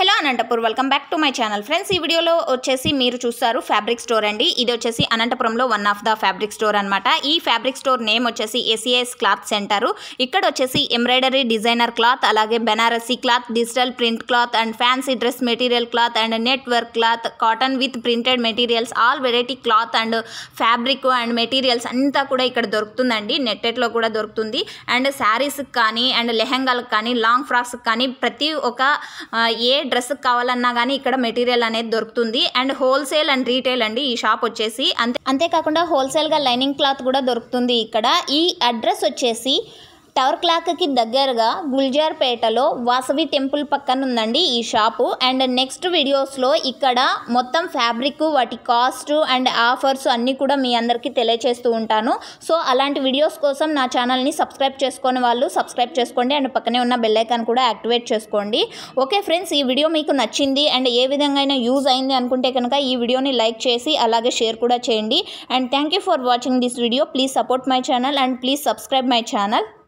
hello Anantapur welcome back to my channel friends ఈ వీడియోలో వచ్చేసి మీరు చూస్తారు ఫ్యాబ్రిక్ స్టోర్ అండి ఇది వచ్చేసి అనంతపురంలో one of the fabric store అనమాట ఈ ఫ్యాబ్రిక్ స్టోర్ నేమ్ వచ్చేసి ఎస్ఈఎస్ క్లాత్ సెంటర్ ఇక్కడ వచ్చేసి ఎంబ్రాయిడరీ డిజైనర్ క్లాత్ అలాగే Banarasi cloth digital print cloth and fancy dress material cloth and net work cloth cotton with printed materials all variety cloth and fabric and materials అంతా కూడా ఇక్కడ దొరుకుతుందండి నెట్టెట్లో కూడా దొరుకుతుంది అండ్ శారీస్కి కానీ అండ్ లెహంగాలకు కానీ లాంగ్ ఫ్రాక్స్కి కానీ ప్రతి ఒక్క ఆ, ఏ డ్రెస్కి కావాలన్నా కానీ ఇక్కడ మెటీరియల్ అనేది దొరుకుతుంది అండ్ హోల్సేల్ అండ్ రీటైల్ అండి ఈ షాప్ వచ్చేసి అంతే అంతేకాకుండా హోల్సేల్గా లైనింగ్ క్లాత్ కూడా దొరుకుతుంది ఇక్కడ ఈ అడ్రస్ వచ్చేసి టవర్ క్లాక్కి దగ్గరగా గుల్జార్పేటలో వాసవి టెంపుల్ పక్కన ఉందండి ఈ షాపు అండ్ నెక్స్ట్ వీడియోస్లో ఇక్కడ మొత్తం ఫ్యాబ్రిక్ వాటి కాస్ట్ అండ్ ఆఫర్స్ అన్నీ కూడా మీ అందరికీ తెలియచేస్తూ ఉంటాను సో అలాంటి వీడియోస్ కోసం నా ఛానల్ని సబ్స్క్రైబ్ చేసుకొని వాళ్ళు సబ్స్క్రైబ్ చేసుకోండి అండ్ పక్కనే ఉన్న బెల్ ఐకాన్ కూడా యాక్టివేట్ చేసుకోండి ఓకే ఫ్రెండ్స్ ఈ వీడియో మీకు నచ్చింది అండ్ ఏ విధంగా అయినా యూజ్ అయింది అనుకుంటే కనుక ఈ వీడియోని లైక్ చేసి అలాగే షేర్ కూడా చేయండి and thank you for watching this video please support my channel and please subscribe my channel